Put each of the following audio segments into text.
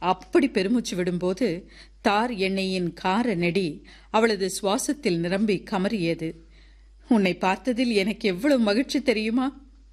அப்படி பெருமூச்சு விடும்போது தார் எண்ணெயின் கார நெடி அவளது சுவாசத்தில் நிரம்பி கமறியது உன்னை பார்த்ததில் எனக்கு எவ்வளவு மகிழ்ச்சி தெரியுமா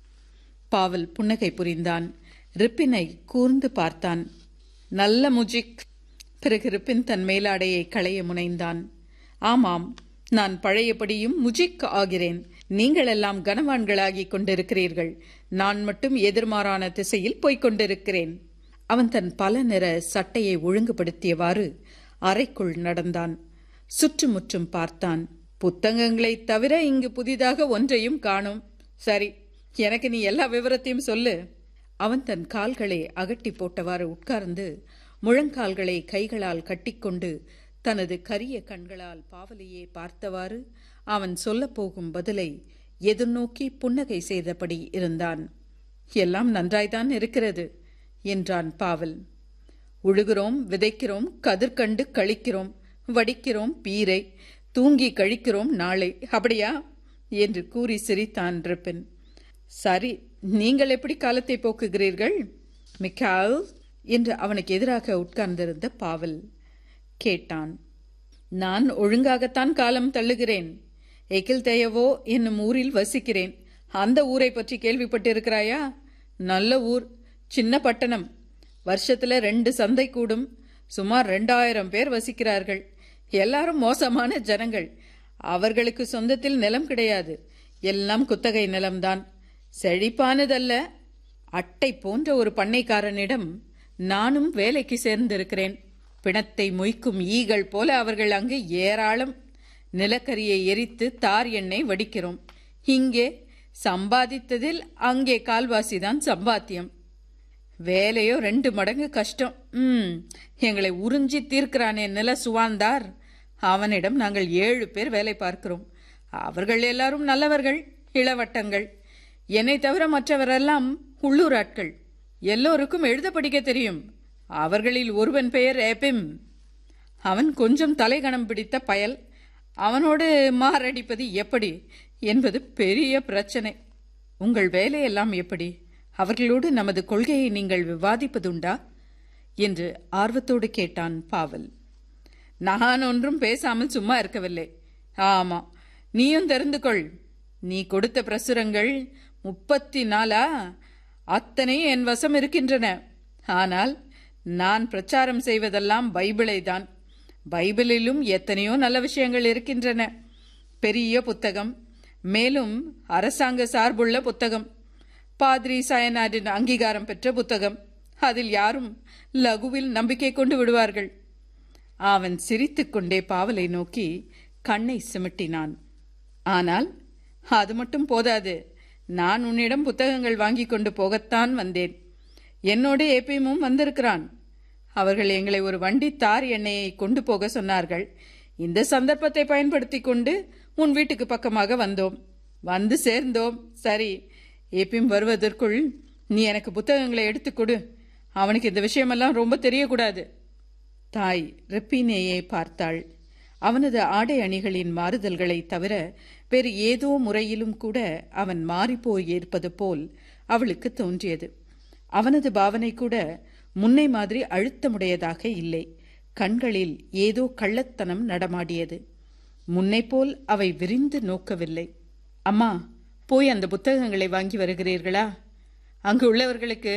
பாவல் புன்னகை புரிந்தான் ரிப்பினை கூர்ந்து பார்த்தான் நல்ல முஜிக் பிறகு ரிப்பின் தன் மேலாடையை களைய முனைந்தான் ஆமாம் நான் பழையபடியும் முஜிக் ஆகிறேன் நீங்கள் எல்லாம் கனவான்களாகிக் கொண்டிருக்கிறீர்கள் நான் மட்டும் எதிர்மாறான திசையில் போய்க் கொண்டிருக்கிறேன் அவன் தன் பல நிற சட்டையை ஒழுங்குபடுத்தியவாறு அறைக்குள் நடந்தான் சுற்றுமுற்றும் பார்த்தான் புத்தகங்களைத் தவிர இங்கு புதிதாக ஒன்றையும் காணோம் சரி எனக்கு நீ எல்லா விவரத்தையும் சொல்லு அவன் தன் கால்களை அகட்டி போட்டவாறு உட்கார்ந்து முழங்கால்களை கைகளால் கட்டிக்கொண்டு தனது கரிய கண்களால் பாவலையே பார்த்தவாறு அவன் சொல்லப் போகும் பதிலை எதிர்நோக்கி புன்னகை செய்தபடி இருந்தான் எல்லாம் நன்றாய்தான் இருக்கிறது என்றான் பாவல் உழுகிறோம் விதைக்கிறோம் கதிர்கண்டு கழிக்கிறோம் வடிக்கிறோம் பீரை தூங்கி கழிக்கிறோம் நாளை அப்படியா என்று கூறி சிரித்தான் ரிப்பின் சரி நீங்கள் எப்படி காலத்தை போக்குகிறீர்கள் மிக்கால் என்று அவனுக்கு எதிராக உட்கார்ந்திருந்த பாவல் கேட்டான் நான் ஒழுங்காகத்தான் காலம் தள்ளுகிறேன் எகில் தேயவோ என்னும் ஊரில் வசிக்கிறேன் அந்த ஊரை பற்றி கேள்விப்பட்டிருக்கிறாயா நல்ல ஊர் சின்ன பட்டணம் வருஷத்துல ரெண்டு சந்தை கூடும் சுமார் ரெண்டாயிரம் பேர் வசிக்கிறார்கள் எல்லாரும் மோசமான ஜனங்கள் அவர்களுக்கு சொந்தத்தில் நிலம் கிடையாது எல்லாம் குத்தகை நிலம்தான் செழிப்பானதல்ல அட்டை போன்ற ஒரு பண்ணைக்காரனிடம் நானும் வேலைக்கு சேர்ந்திருக்கிறேன் பிணத்தை மொய்க்கும் ஈகள் போல அவர்கள் அங்கு ஏராளம் நிலக்கரியை எரித்து தார் எண்ணெய் வடிக்கிறோம் இங்கே சம்பாதித்ததில் அங்கே கால்வாசிதான் சம்பாத்தியம் வேலையோ ரெண்டு மடங்கு கஷ்டம் ம் எங்களை உறிஞ்சி தீர்க்கிறானே நில சுவாந்தார் அவனிடம் நாங்கள் ஏழு பேர் வேலை பார்க்கிறோம் அவர்கள் எல்லாரும் நல்லவர்கள் இளவட்டங்கள் என்னை தவிர மற்றவரெல்லாம் உள்ளூர் ஆட்கள் எல்லோருக்கும் எழுத படிக்க தெரியும் அவர்களில் ஒருவன் பெயர் ஏபிம் அவன் கொஞ்சம் தலைகணம் பிடித்த பயல் அவனோடு மாரடிப்பது எப்படி என்பது பெரிய பிரச்சனை உங்கள் வேலையெல்லாம் எப்படி அவர்களோடு நமது கொள்கையை நீங்கள் விவாதிப்பதுண்டா என்று ஆர்வத்தோடு கேட்டான் பாவல் நான் ஒன்றும் பேசாமல் சும்மா இருக்கவில்லை ஆமா நீயும் தெரிந்து கொள் நீ கொடுத்த பிரசுரங்கள் முப்பத்தி நாலா அத்தனை என் வசம் இருக்கின்றன ஆனால் நான் பிரச்சாரம் செய்வதெல்லாம் பைபிளை தான் பைபிளிலும் எத்தனையோ நல்ல விஷயங்கள் இருக்கின்றன பெரிய புத்தகம் மேலும் அரசாங்க சார்புள்ள புத்தகம் பாத்ரி சயனாரின் அங்கீகாரம் பெற்ற புத்தகம் அதில் யாரும் லகுவில் நம்பிக்கை கொண்டு விடுவார்கள் அவன் சிரித்துக்கொண்டே பாவலை நோக்கி கண்ணை சிமிட்டினான் ஆனால் அது மட்டும் போதாது நான் உன்னிடம் புத்தகங்கள் வாங்கி கொண்டு போகத்தான் வந்தேன் என்னோடு ஏபிஎம்மும் வந்திருக்கிறான் அவர்கள் எங்களை ஒரு வண்டி தார் எண்ணெயை கொண்டு போக சொன்னார்கள் இந்த சந்தர்ப்பத்தை பயன்படுத்தி கொண்டு உன் வீட்டுக்கு பக்கமாக வந்தோம் வந்து சேர்ந்தோம் சரி ஏபிஎம் வருவதற்குள் நீ எனக்கு புத்தகங்களை எடுத்துக் கொடு அவனுக்கு இந்த விஷயமெல்லாம் ரொம்ப தெரியக்கூடாது தாய் ரெப்பினேயை பார்த்தாள் அவனது ஆடை அணிகளின் மாறுதல்களை தவிர வேறு ஏதோ முறையிலும் கூட அவன் மாறிப்போய் இருப்பது போல் அவளுக்கு தோன்றியது அவனது பாவனை கூட முன்னை மாதிரி அழுத்தமுடையதாக இல்லை கண்களில் ஏதோ கள்ளத்தனம் நடமாடியது முன்னை போல் அவை விரிந்து நோக்கவில்லை அம்மா போய் அந்த புத்தகங்களை வாங்கி வருகிறீர்களா அங்கு உள்ளவர்களுக்கு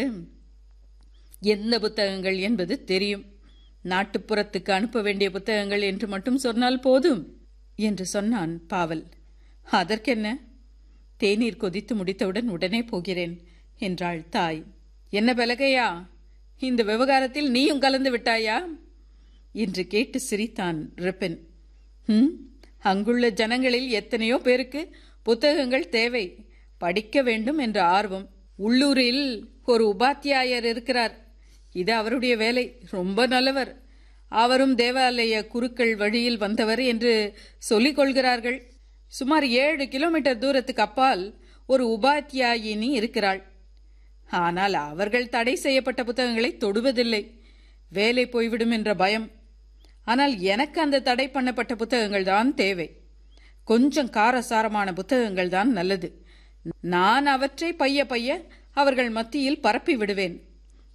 எந்த புத்தகங்கள் என்பது தெரியும் நாட்டுப்புறத்துக்கு அனுப்ப வேண்டிய புத்தகங்கள் என்று மட்டும் சொன்னால் போதும் என்று சொன்னான் பாவல் அதற்கென்ன தேநீர் கொதித்து முடித்தவுடன் உடனே போகிறேன் என்றாள் தாய் என்ன பலகையா இந்த விவகாரத்தில் நீயும் கலந்து விட்டாயா என்று கேட்டு சிரித்தான் ரிப்பன் ம் அங்குள்ள ஜனங்களில் எத்தனையோ பேருக்கு புத்தகங்கள் தேவை படிக்க வேண்டும் என்ற ஆர்வம் உள்ளூரில் ஒரு உபாத்தியாயர் இருக்கிறார் இது அவருடைய வேலை ரொம்ப நல்லவர் அவரும் தேவாலய குருக்கள் வழியில் வந்தவர் என்று சொல்லிக் கொள்கிறார்கள் சுமார் ஏழு கிலோமீட்டர் தூரத்துக்கு அப்பால் ஒரு உபாத்தியாயினி இருக்கிறாள் ஆனால் அவர்கள் தடை செய்யப்பட்ட புத்தகங்களை தொடுவதில்லை வேலை போய்விடும் என்ற பயம் ஆனால் எனக்கு அந்த தடை பண்ணப்பட்ட புத்தகங்கள் தான் தேவை கொஞ்சம் காரசாரமான புத்தகங்கள் தான் நல்லது நான் அவற்றை பைய பைய அவர்கள் மத்தியில் பரப்பி விடுவேன்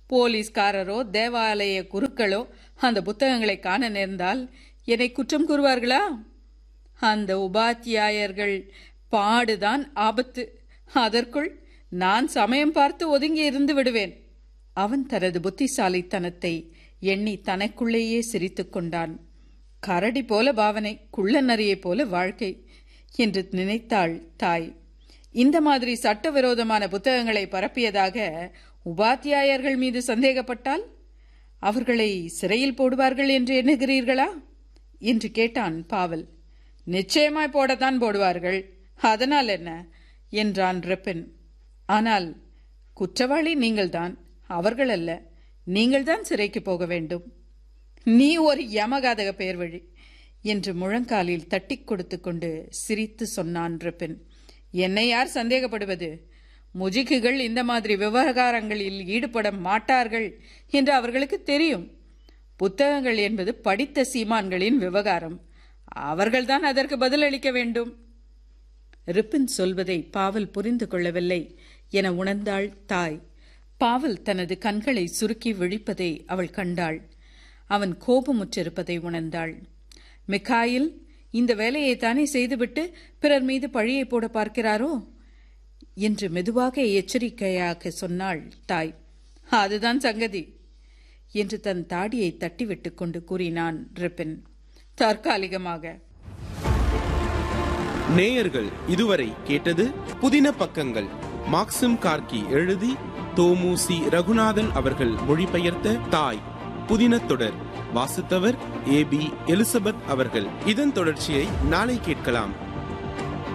போலீஸ்காரரோ தேவாலய குருக்களோ அந்த புத்தகங்களை காண நேர்ந்தால் என்னை குற்றம் கூறுவார்களா அந்த உபாத்தியாயர்கள் பாடுதான் ஆபத்து அதற்குள் நான் சமயம் பார்த்து ஒதுங்கி இருந்து விடுவேன் அவன் தனது புத்திசாலித்தனத்தை எண்ணி தனக்குள்ளேயே சிரித்துக் கொண்டான் கரடி போல பாவனை குள்ள நரியை போல வாழ்க்கை என்று நினைத்தாள் தாய் இந்த மாதிரி சட்டவிரோதமான புத்தகங்களை பரப்பியதாக உபாத்தியாயர்கள் மீது சந்தேகப்பட்டால் அவர்களை சிறையில் போடுவார்கள் என்று எண்ணுகிறீர்களா என்று கேட்டான் பாவல் நிச்சயமாய் போடத்தான் போடுவார்கள் அதனால் என்ன என்றான் ரெப்பன் ஆனால் குற்றவாளி நீங்கள்தான் அவர்கள் அல்ல நீங்கள்தான் சிறைக்கு போக வேண்டும் நீ ஒரு யமகாதக பெயர் வழி என்று முழங்காலில் தட்டிக் கொடுத்து கொண்டு சிரித்து சொன்னான் ரெப்பன் என்னை யார் சந்தேகப்படுவது முஜிக்குகள் இந்த மாதிரி விவகாரங்களில் ஈடுபட மாட்டார்கள் என்று அவர்களுக்கு தெரியும் புத்தகங்கள் என்பது படித்த சீமான்களின் விவகாரம் அவர்கள்தான் அதற்கு பதிலளிக்க வேண்டும் ரிப்பின் சொல்வதை பாவல் புரிந்து கொள்ளவில்லை என உணர்ந்தாள் தாய் பாவல் தனது கண்களை சுருக்கி விழிப்பதை அவள் கண்டாள் அவன் கோபமுற்றிருப்பதை உணர்ந்தாள் மிக்காயில் இந்த வேலையை தானே செய்துவிட்டு பிறர் மீது பழியை போட பார்க்கிறாரோ என்று மெதுவாக எச்சரிக்கையாக சொன்னாள் தாய் அதுதான் சங்கதி என்று தன் தாடியை தட்டிவிட்டு கொண்டு கூறினான் ரிப்பின் தற்காலிகமாக நேயர்கள் இதுவரை கேட்டது புதின பக்கங்கள் மாக்சிம் கார்கி எழுதி தோமு சி ரகுநாதன் அவர்கள் மொழிபெயர்த்த தாய் புதின தொடர் வாசித்தவர் ஏ பி எலிசபெத் அவர்கள் இதன் தொடர்ச்சியை நாளை கேட்கலாம்